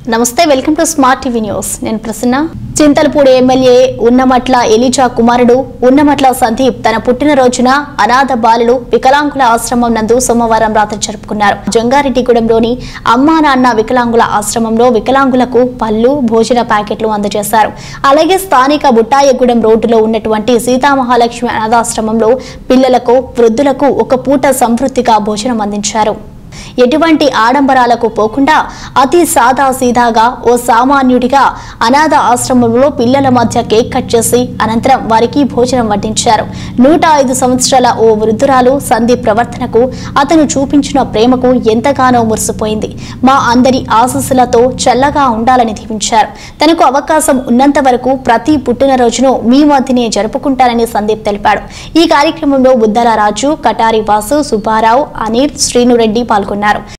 నమస్తే welcome to smart TV news నేను Prasanna Chintalapudi MLA Unnamatla Eliza కుమారుడు ఉన్నమట్ల సందీప్ తన పుట్టినరోజున అనాథ బాలులు వికలాంగుల ఆశ్రమం నందు సోమవారం రాత్రి జరుపుకున్నారు జంగారెడ్డిగూడెంలోని అమ్మా నాన్న వికలాంగుల ఆశ్రమంలో వికలాంగులకు పళ్ళు భోజన ప్యాకెట్లు అందజేశారు అలాగే స్థానిక బుట్టాయగూడెం రోడ్డులో ఉన్నటువంటి సీతామహాలక్ష్మి అనాథాశ్రమంలో పిల్లలకు వృద్ధులకు ఒక పూట సమృద్ధిగా భోజనం అందించారు ఎటువంటి ఆడంబరాలకు పోకుండా అతి సాదా సీదాగా ఓ సామాన్యుడిగా అనాథ ఆశ్రమంలో పిల్లల మధ్య కేక్ కట్ చేసి అనంతరం వారికి భోజనం వడ్డించారు నూట ఐదు సంవత్సరాల ఓ వృద్ధురాలు సందీప్ ప్రవర్తనకు అతను చూపించిన ప్రేమకు ఎంతగానో మురిసిపోయింది మా అందరి ఆశస్సులతో చల్లగా ఉండాలని దీవించారు తనకు అవకాశం ఉన్నంత వరకు ప్రతి పుట్టినరోజును మీ మధ్యనే జరుపుకుంటానని సందీప్ తెలిపాడు ఈ కార్యక్రమంలో బుద్దల రాజు కటారి వాసు సుబ్బారావు అనిల్ శ్రీనురెడ్డి పాల్గొన్నారు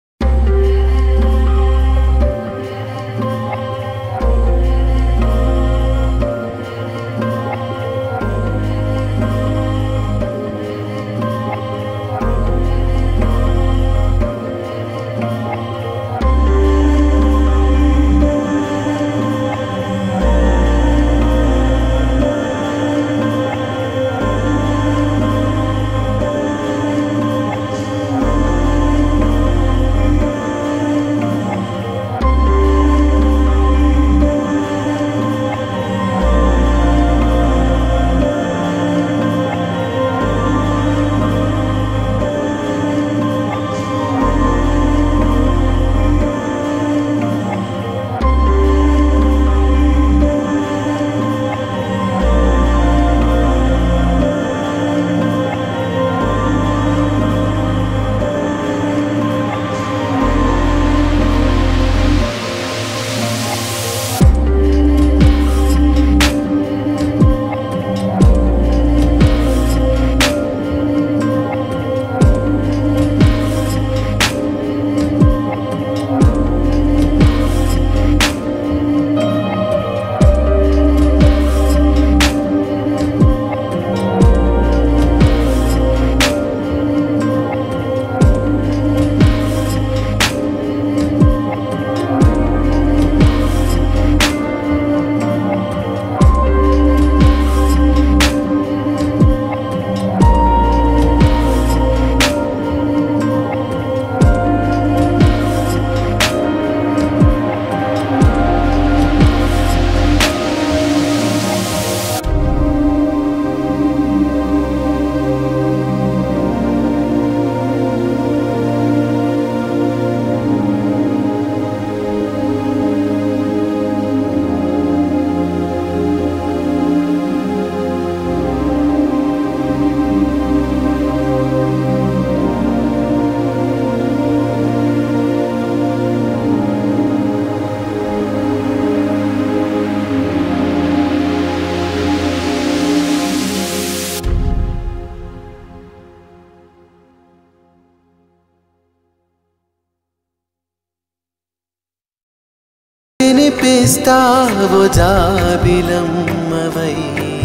వినిపిస్తావు జాబిలమ్మవై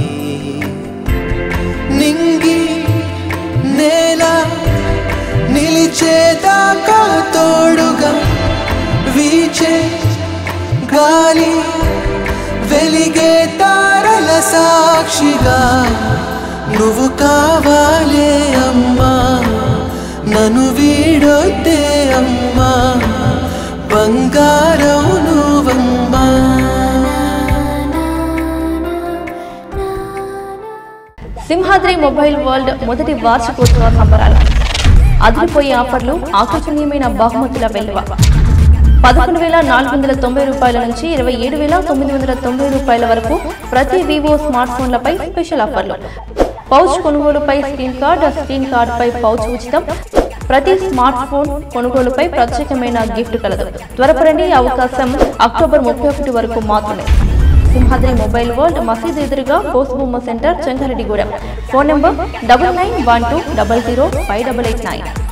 నింగి నేల నిలిచేదాకా తోడుగా వీచే గాలి వెలిగే తారల సాక్షిగా నువ్వు కావాలే అమ్మా నన్ను వీడొద్దే అమ్మా బంగారం నువ్వమ్మా సింహాద్రి మొబైల్ వరల్డ్ మొదటి వార్షికోత్సవ సంబరాలు అదిరిపోయే ఆఫర్లు ఆకర్షణీయమైన బహుమతుల వెలువ పదకొండు వేల నాలుగు వందల తొంభై రూపాయల నుంచి ఇరవై ఏడు వేల తొమ్మిది వందల తొంభై రూపాయల వరకు ప్రతి వివో స్మార్ట్ ఫోన్లపై స్పెషల్ ఆఫర్లు పౌచ్ కొనుగోలుపై స్క్రీన్ కార్డ్ స్క్రీన్ కార్డ్ పై పౌచ్ ఉచితం ప్రతి స్మార్ట్ ఫోన్ కొనుగోలుపై ప్రత్యేకమైన గిఫ్ట్ కలదు త్వరపడండి ఈ అవకాశం అక్టోబర్ ముప్పై ఒకటి వరకు మాత్రమే సింహాద్రి మొబైల్ వరల్డ్ మసీద్ ఎదురుగా Bosubomma centre Chengareddygudem phone number double nine one two double zero five double eight nine